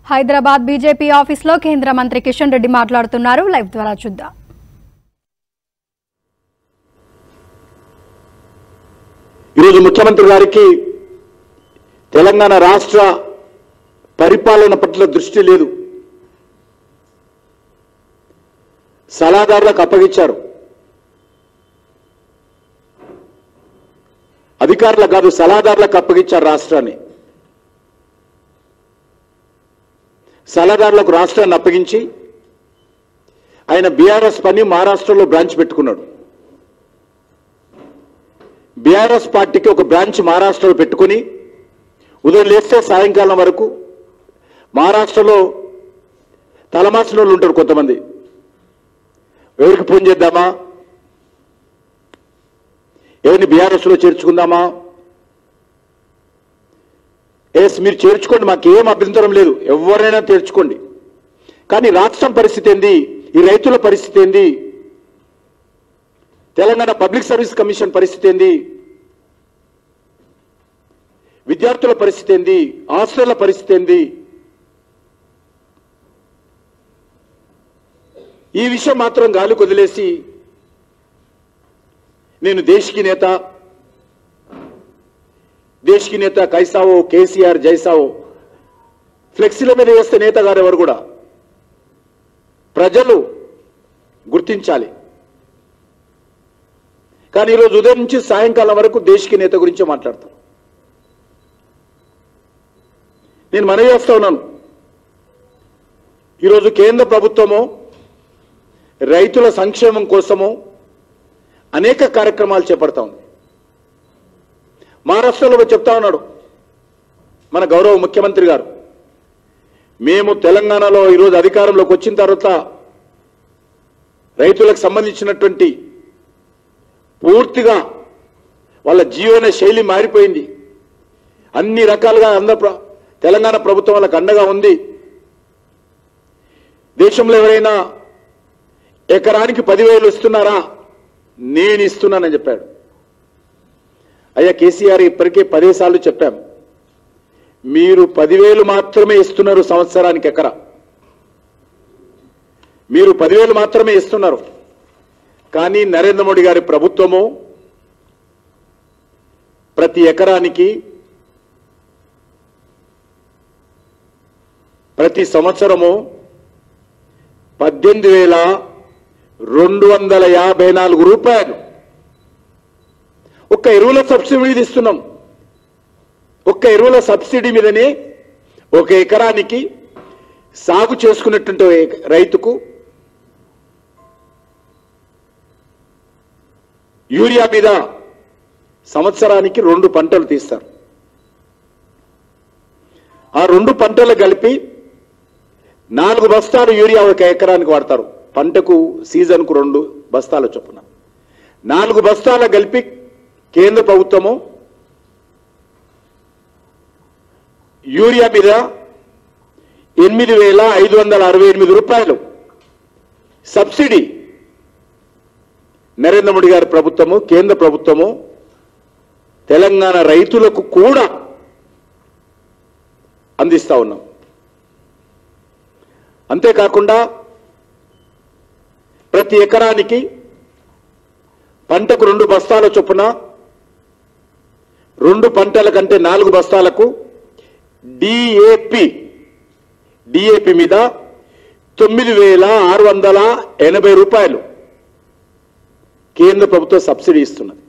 Hyderabad BJP ఆఫీస్లో కేంద్ర మంత్రి కిషన్ రెడ్డి మాట్లాడుతున్నారు లైవ్ ద్వారా చూద్దాం ఈరోజు ముఖ్యమంత్రి గారికి తెలంగాణ రాష్ట్ర పరిపాలన పట్ల దృష్టి లేదు సలహాదారులకు అప్పగించారు అధికారులకు కాదు సలహాదారులకు అప్పగించారు రాష్ట్రాన్ని సలహాదారులకు రాష్ట్రాన్ని అప్పగించి ఆయన బీఆర్ఎస్ పని మహారాష్ట్రలో బ్రాంచ్ పెట్టుకున్నాడు బీఆర్ఎస్ పార్టీకి ఒక బ్రాంచ్ మహారాష్ట్రలో పెట్టుకుని ఉదయం లేస్తే సాయంకాలం వరకు మహారాష్ట్రలో తలమాసిన వాళ్ళు ఉంటారు కొంతమంది ఎవరికి ఫోన్ చేద్దామా ఎవరిని బీఆర్ఎస్లో చేర్చుకుందామా ఎస్ మీరు చేర్చుకోండి మాకేం అభ్యంతరం లేదు ఎవరైనా చేర్చుకోండి కానీ రాష్ట్రం పరిస్థితి ఏంది ఈ రైతుల పరిస్థితి ఏంది తెలంగాణ పబ్లిక్ సర్వీస్ కమిషన్ పరిస్థితి ఏంది విద్యార్థుల పరిస్థితి ఏంది హాస్టళ్ల పరిస్థితి ఏంది ఈ విషయం మాత్రం గాలి వదిలేసి నేను దేశకి నేత దేశకి నేత కైసావో కేసీఆర్ జైసావో ఫ్లెక్సీల మీద వేస్తే నేత గారు ఎవరు కూడా ప్రజలు గుర్తించాలి కానీ ఈరోజు ఉదయం నుంచి సాయంకాలం వరకు దేశకి నేత గురించి మాట్లాడతాం నేను మనవి చేస్తా ఉన్నాను ఈరోజు కేంద్ర ప్రభుత్వము రైతుల సంక్షేమం కోసము అనేక కార్యక్రమాలు చేపడతా ఉంది మహారాష్ట్రలో చెప్తా ఉన్నాడు మన గౌరవ ముఖ్యమంత్రి గారు మేము తెలంగాణలో ఈరోజు అధికారంలోకి వచ్చిన తర్వాత రైతులకు సంబంధించినటువంటి పూర్తిగా వాళ్ళ జీవన శైలి మారిపోయింది అన్ని రకాలుగా ఆంధ్ర ప్ర- తెలంగాణ ప్రభుత్వం వాళ్ళకి అండగా ఉంది దేశంలో ఎవరైనా ఎకరానికి పదివేలు ఇస్తున్నారా నేను ఇస్తున్నానని చెప్పాడు అయ్యా కేసీఆర్ ఇప్పటికే పదే సార్లు చెప్పాం మీరు పదివేలు మాత్రమే ఇస్తున్నారు సంవత్సరానికి ఎకరా మీరు పదివేలు మాత్రమే ఇస్తున్నారు కానీ నరేంద్ర మోడీ గారి ప్రభుత్వము ప్రతి ఎకరానికి ప్రతి సంవత్సరము పద్దెనిమిది వేల రెండు వందల యాభై నాలుగు రూపాయలు ఒక్క ఎరువుల సబ్సిడీ మీద ఇస్తున్నాం ఒక్క ఎరువుల సబ్సిడీ మీదనే ఒక ఎకరానికి సాగు చేసుకున్నటువంటి ఒక రైతుకు యూరియా మీద సంవత్సరానికి రెండు పంటలు తీస్తారు ఆ రెండు పంటలు కలిపి నాలుగు బస్తాలు యూరియా ఒక ఎకరానికి వాడతారు పంటకు సీజన్కు రెండు బస్తాల చొప్పున నాలుగు బస్తాల కలిపి కేంద్ర ప్రభుత్వము యూరియా మీద ఎనిమిది వేల ఐదు వందల అరవై ఎనిమిది రూపాయలు సబ్సిడీ నరేంద్ర మోడీ గారి ప్రభుత్వము కేంద్ర ప్రభుత్వము తెలంగాణ రైతులకు కూడా అందిస్తా ఉన్నాం అంతేకాకుండా ప్రతి ఎకరానికి పంటకు రెండు బస్తాల చొప్పున రెండు పంటల కంటే నాలుగు బస్తాలకు డిఏపి డిఏపి మీద తొమ్మిది వేల ఆరు వందల ఎనభై రూపాయలు కేంద్ర ప్రభుత్వం సబ్సిడీ ఇస్తున్నది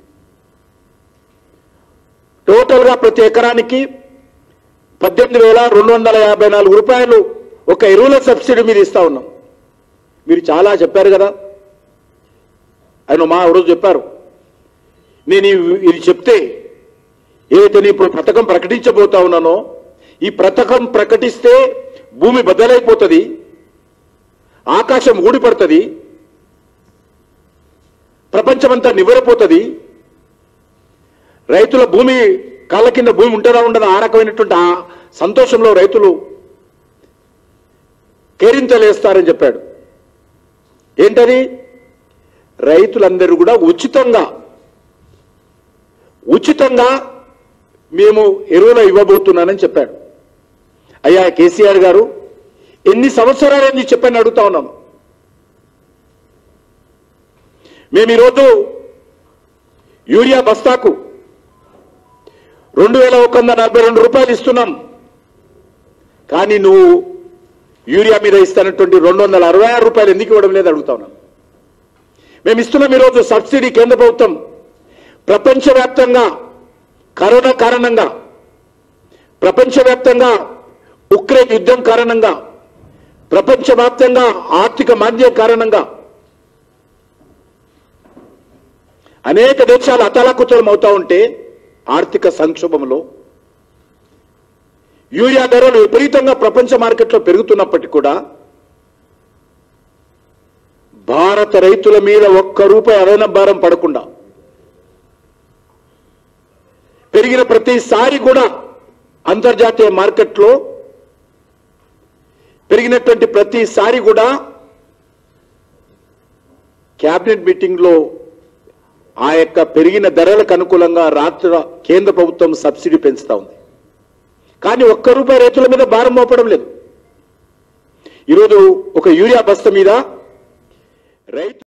టోటల్గా ప్రతి ఎకరానికి పద్దెనిమిది వేల రెండు వందల యాభై నాలుగు రూపాయలు ఒక ఎరువుల సబ్సిడీ మీద ఇస్తా ఉన్నాం మీరు చాలా చెప్పారు కదా ఆయన మా రోజు చెప్పారు నేను ఇవి- ఇది చెప్తే ఏదైతే నేను ఇప్పుడు పథకం ప్రకటించబోతా ఉన్నానో ఈ పథకం ప్రకటిస్తే భూమి బద్దలైపోతుంది ఆకాశం ఊడిపడుతుంది ప్రపంచమంతా నివ్వెరపోతుంది రైతుల భూమి కాళ్ళ కింద భూమి ఉంటుందా ఉండదా ఆ రకమైనటువంటి ఆ సంతోషంలో రైతులు కేరింతలేస్తారని చెప్పాడు ఏంటది రైతులందరూ కూడా ఉచితంగా ఉచితంగా మేము ఎరువులు ఇవ్వబోతున్నానని చెప్పాడు అయ్యా కేసీఆర్ గారు ఎన్ని సంవత్సరాలని చెప్పని అడుగుతా ఉన్నాం మేము ఈరోజు యూరియా బస్తాకు రెండు వేల ఒక వంద నలభై రెండు రూపాయలు ఇస్తున్నాం కానీ నువ్వు యూరియా మీద ఇస్తున్నటువంటి రెండు వందల అరవై ఆరు రూపాయలు ఎందుకు ఇవ్వడం లేదు అడుగుతా ఉన్నాం మేము ఇస్తున్నాం ఈరోజు సబ్సిడీ కేంద్ర ప్రభుత్వం ప్రపంచవ్యాప్తంగా కరోనా కారణంగా ప్రపంచవ్యాప్తంగా ఉక్రెయిన్ యుద్ధం కారణంగా ప్రపంచవ్యాప్తంగా ఆర్థిక మాంద్యం కారణంగా అనేక దేశాలు అతలాకుతలం అవుతా ఉంటే ఆర్థిక సంక్షోభంలో యూరియా ధరలు విపరీతంగా ప్రపంచ మార్కెట్లో పెరుగుతున్నప్పటికీ కూడా భారత రైతుల మీద ఒక్క రూపాయి అదన భారం పడకుండా పెరిగిన ప్రతిసారి కూడా అంతర్జాతీయ మార్కెట్లో పెరిగినటువంటి ప్రతిసారి కూడా క్యాబినెట్ మీటింగ్లో ఆ యొక్క పెరిగిన ధరలకు అనుకూలంగా రాష్ట్ర కేంద్ర ప్రభుత్వం సబ్సిడీ పెంచుతా ఉంది కానీ ఒక్క రూపాయి రైతుల మీద భారం మోపడం లేదు ఈరోజు ఒక యూరియా బస్త మీద రైతు